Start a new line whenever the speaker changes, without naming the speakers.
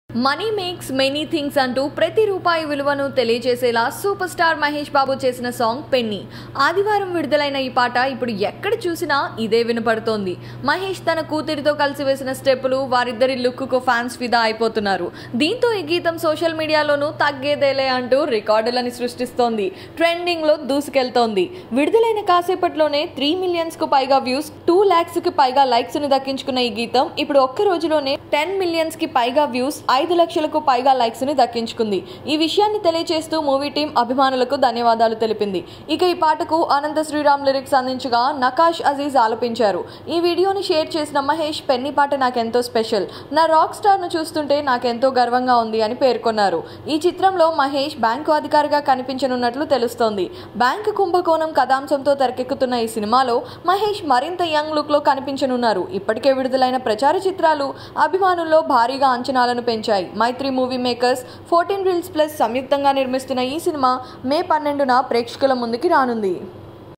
money makes many things అంటూ ప్రతి రూపాయి విలువను తెలియజేసేలా సూపర్ స్టార్ మహేష్ బాబు చేసిన సాంగ్ పెన్ని ఆదివారం విడుదలైన ఈ పాట ఇప్పుడు ఎక్కడ చూసినా ఇదే వినపడుతోంది మహేష్ తన కూతురితో కలిసి వేసిన స్టెప్పులు వారిద్దరి లుక్కు ఫ్యాన్స్ ఫిదా అయిపోతున్నారు దీంతో ఈ గీతం సోషల్ మీడియాలోనూ తగ్గేదేలే అంటూ రికార్డులని సృష్టిస్తోంది ట్రెండింగ్ లో దూసుకెళ్తోంది విడుదలైన కాసేపట్లోనే త్రీ మిలియన్స్ కు పైగా వ్యూస్ టూ ల్యాక్స్ కి పైగా లైక్స్ ని దక్కించుకున్న ఈ గీతం ఇప్పుడు ఒక్క రోజులోనే టెన్ మిలియన్స్ కి పైగా వ్యూస్ ఐదు లక్షలకు పైగా లైక్స్ ని దక్కించుకుంది ఈ విషయాన్ని తెలియజేస్తూ మూవీ టీం అభిమానులకు ధన్యవాదాలు తెలిపింది ఇక ఈ పాటకు అనంత శ్రీరామ్ లిరిక్స్ అందించగా నకాష్ అజీజ్ ఆలపించారు ఈ వీడియోని షేర్ చేసిన మహేష్ పెన్ని పాట నాకెంతో స్పెషల్ నా రాక్ స్టార్ ను చూస్తుంటే నాకెంతో గర్వంగా ఉంది అని పేర్కొన్నారు ఈ చిత్రంలో మహేష్ బ్యాంకు అధికారిగా కనిపించనున్నట్లు తెలుస్తోంది బ్యాంకు కుంభకోణం కథాంశంతో తెరకెక్కుతున్న ఈ సినిమాలో మహేష్ మరింత యంగ్ లుక్ లో కనిపించనున్నారు ఇప్పటికే విడుదలైన ప్రచార చిత్రాలు అభిమానుల్లో భారీగా అంచనాలను పెంచాయి Mythri movie makers fourteen reels plus సంయుక్తంగా నిర్మిస్తున్న ఈ సినిమా మే పన్నెండున ప్రేక్షకుల ముందుకి రానుంది